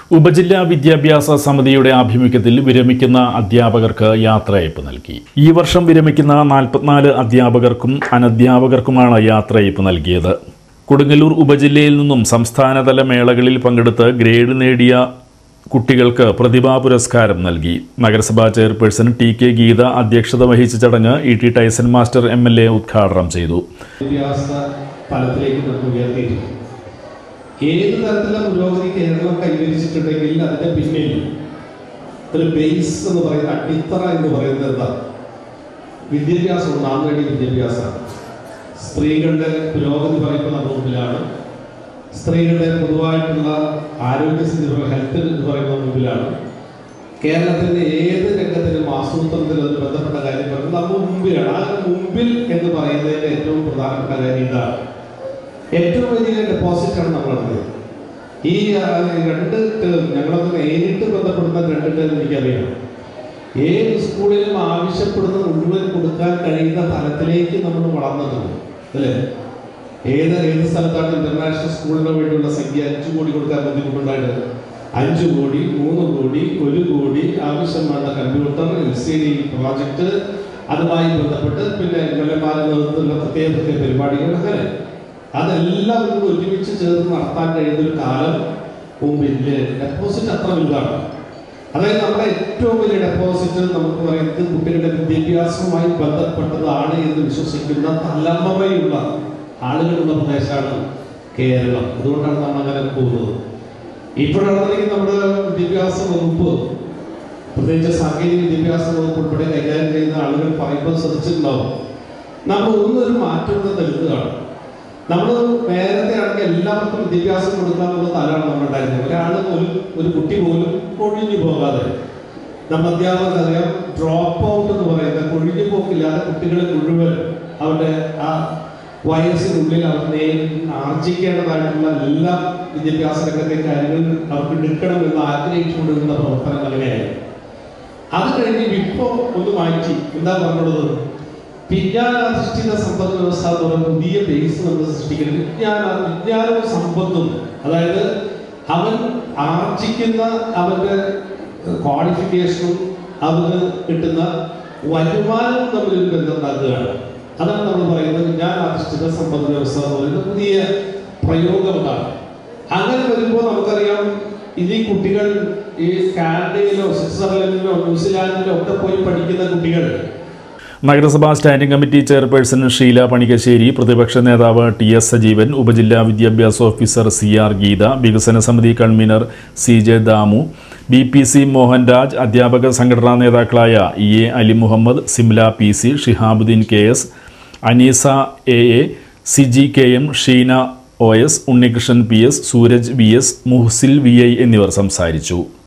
ഉപജില്ലാ വിദ്യാഭ്യാസ സമിതിയുടെ ആഭിമുഖ്യത്തിൽ വിരമിക്കുന്ന അധ്യാപകർക്ക് യാത്രയയപ്പ് നൽകി ഈ വർഷം വിരമിക്കുന്ന നാൽപ്പത്തിനാല് അധ്യാപകർക്കും അനധ്യാപകർക്കുമാണ് യാത്രയയപ്പ് നൽകിയത് കൊടുങ്ങല്ലൂർ ഉപജില്ലയിൽ നിന്നും സംസ്ഥാനതല മേളകളിൽ പങ്കെടുത്ത് ഗ്രേഡ് നേടിയ കുട്ടികൾക്ക് പ്രതിഭാ പുരസ്കാരം നൽകി നഗരസഭാ ചെയർപേഴ്സൺ ടി കെ ഗീത അധ്യക്ഷത വഹിച്ച ചടങ്ങ് E T Tyson master M L A ഉദ്ഘാടനം ചെയ്തു വിദ്യാഭ്യാസ തലത്തിലേക്ക് നമുക്ക് ഉയർത്തിയിട്ടുണ്ട് ഏത് തരത്തിലുള്ള പുരോഗതി കേരളം കൈവരിച്ചിട്ടുണ്ടെങ്കിൽ അതിന്റെ പിന്നിൽ ഒരു ബേസ് എന്ന് പറയുന്ന അടിത്തറ എന്ന് പറയുന്നത് എന്താ വിദ്യാഭ്യാസം നാം നേടിയ വിദ്യാഭ്യാസമാണ് സ്ത്രീകളുടെ പുരോഗതി പറയുമ്പോൾ നമ്മുടെ മുമ്പിലാണ് സ്ത്രീകളുടെ പൊതുവായിട്ടുള്ള ആരോഗ്യസ്ഥിതി ഹെൽത്ത് എന്ന് പറയുന്നത് മുമ്പിലാണ് കേരളത്തിന്റെ ഏത് രംഗത്തിലും ആസൂത്രണത്തിലും അത് ബന്ധപ്പെട്ട കാര്യം പറയുന്നത് നമ്മൾ മുമ്പിലാണ് ആ മുമ്പിൽ എന്ന് പറയുന്നതിന്റെ ഏറ്റവും പ്രധാനപ്പെട്ട കാര്യം ഇതാണ് ഏറ്റവും വലിയ ഡെപ്പോസിറ്റാണ് നമ്മൾ നടത്തിയത് ഈ ആ, രണ്ട് ടേം ഞങ്ങളൊക്കെ നേരിട്ട് ബന്ധപ്പെടുന്ന രണ്ട് ടേം എനിക്കറിയാം ഏത് സ്കൂളിലും ആവശ്യപ്പെടുന്ന മുഴുവൻ കൊടുക്കാൻ കഴിയുന്ന തലത്തിലേക്ക് നമ്മൾ വളർന്നിട്ടുണ്ട് അല്ലേ ഏത് ഏത് സ്ഥലത്താണ് ഇന്റർനാഷണൽ സ്കൂളിന് വേണ്ടിയുള്ള സംഖ്യ അഞ്ചു കോടി കൊടുക്കാൻ ബുദ്ധിമുട്ടുണ്ടായിട്ട് അഞ്ചു കോടി മൂന്ന് കോടി ഒരു കോടി ആവശ്യം വേണ്ട computer L C D project അതുമായി ബന്ധപ്പെട്ട് പിന്നെ എംഎൽഎമാരുടെ നേതൃത്വത്തിലുള്ള പ്രത്യേക പ്രത്യേക പരിപാടികൾ അങ്ങനെ അതെല്ലാം കൂടി ഒരുമിച്ച് ചേർന്ന് നടത്താൻ കഴിയുന്ന ഒരു കാലം മുമ്പില് ഡെപ്പോസിറ്റ് അത്ര വലുതാണ് അതായത് നമ്മുടെ ഏറ്റവും വലിയ ഡെപ്പോസിറ്റ് നമുക്ക് പറയുന്നത് കുട്ടികളുടെ വിദ്യാഭ്യാസവുമായി ബന്ധപ്പെട്ടതാണ് എന്ന് വിശ്വസിക്കുന്ന തലമുറയുള്ള ആളുകളുള്ള പ്രദേശമാണ് കേരളം അതുകൊണ്ടാണ് നമ്മൾ അങ്ങനെ പോകുന്നത് ഇപ്പോഴാണെങ്കിൽ നമ്മുടെ വിദ്യാഭ്യാസ വകുപ്പ് പ്രത്യേകിച്ച് സാങ്കേതിക വിദ്യാഭ്യാസ വകുപ്പ് ഉൾപ്പെടെ കൈകാര്യം ചെയ്യുന്ന ആളുകൾ പറയുമ്പോൾ ശ്രദ്ധിച്ചിട്ടുണ്ടാവും നമ്മൾ ഒന്നൊരു മാറ്റം നൽകുകയാണ് നമ്മൾ നേരത്തെ ആണെങ്കിൽ എല്ലാവർക്കും വിദ്യാഭ്യാസം കൊടുക്കാനുള്ള തലമാണ് നമ്മൾ ഉണ്ടായിരുന്നത് ഒരാൾ പോലും ഒരു കുട്ടി പോലും കൊഴിഞ്ഞു പോകാതെ നമ്മൾ അധ്യാപകർ അറിയാം ഡ്രോപ്പ് ഔട്ട് എന്ന് പറയുന്നത് കൊഴിഞ്ഞു പോക്കില്ലാതെ കുട്ടികളെ മുഴുവൻ അവരുടെ ആ വയസ്സിനുള്ളിൽ അവർ നേ- ആർജിക്കേണ്ടതായിട്ടുള്ള എല്ലാ വിദ്യാഭ്യാസ രംഗത്തെ കാര്യങ്ങൾ അവർക്ക് എടുക്കണം എന്ന് ആഗ്രഹിച്ചുകൊണ്ടിരുന്ന പ്രവർത്തനങ്ങൾ അങ്ങനെയായിരുന്നു അത് കഴിഞ്ഞ് ഇപ്പോ ഒന്ന് മാറ്റി എന്താ പറഞ്ഞത് വിജ്ഞാനാധിഷ്ഠിത സമ്പദ് വ്യവസ്ഥ എന്ന് പറയുന്ന പുതിയ ബേസ് നമ്മൾ സൃഷ്ടിക്കുന്നത് വിജ്ഞാന വിജ്ഞാനവും സമ്പത്തും അതായത് അവൻ ആർജിക്കുന്ന അവന്റെ ക്വാളിഫിക്കേഷനും അവന് കിട്ടുന്ന വരുമാനവും തമ്മിൽ ഒരു ബന്ധം ഉണ്ടാക്കുകയാണ് അതാണ് നമ്മൾ പറയുന്നത് വിജ്ഞാനാധിഷ്ഠിത സമ്പദ് വ്യവസ്ഥ എന്ന് പറയുന്ന പുതിയ പ്രയോഗങ്ങളാണ് അങ്ങനെ വരുമ്പോൾ നമുക്കറിയാം ഇനി കുട്ടികൾ ഈ കാനഡയിലോ സ്വിറ്റ്സർലൻഡിലോ ന്യൂസിലാൻഡിലോ ഒക്കെ പോയി പഠിക്കുന്ന കുട്ടികൾ നഗരസഭാ standing committee chairperson Sheela Panikkassery പ്രതിപക്ഷ നേതാവ് ടി എസ് സജീവൻ ഉപജില്ലാ വിദ്യാഭ്യാസ ഓഫീസർ സി ആർ ഗീത വികസന സമിതി convener C J Damu B P C Mohanraj അധ്യാപക സംഘടനാ നേതാക്കളായ E A Ali Muhammad Simla P C Shihabuddin K S Aneesa A A Siji K M Sheena O S Unnikrishnan P S Sooraj V S Muhsil V I എന്നിവർ സംസാരിച്ചു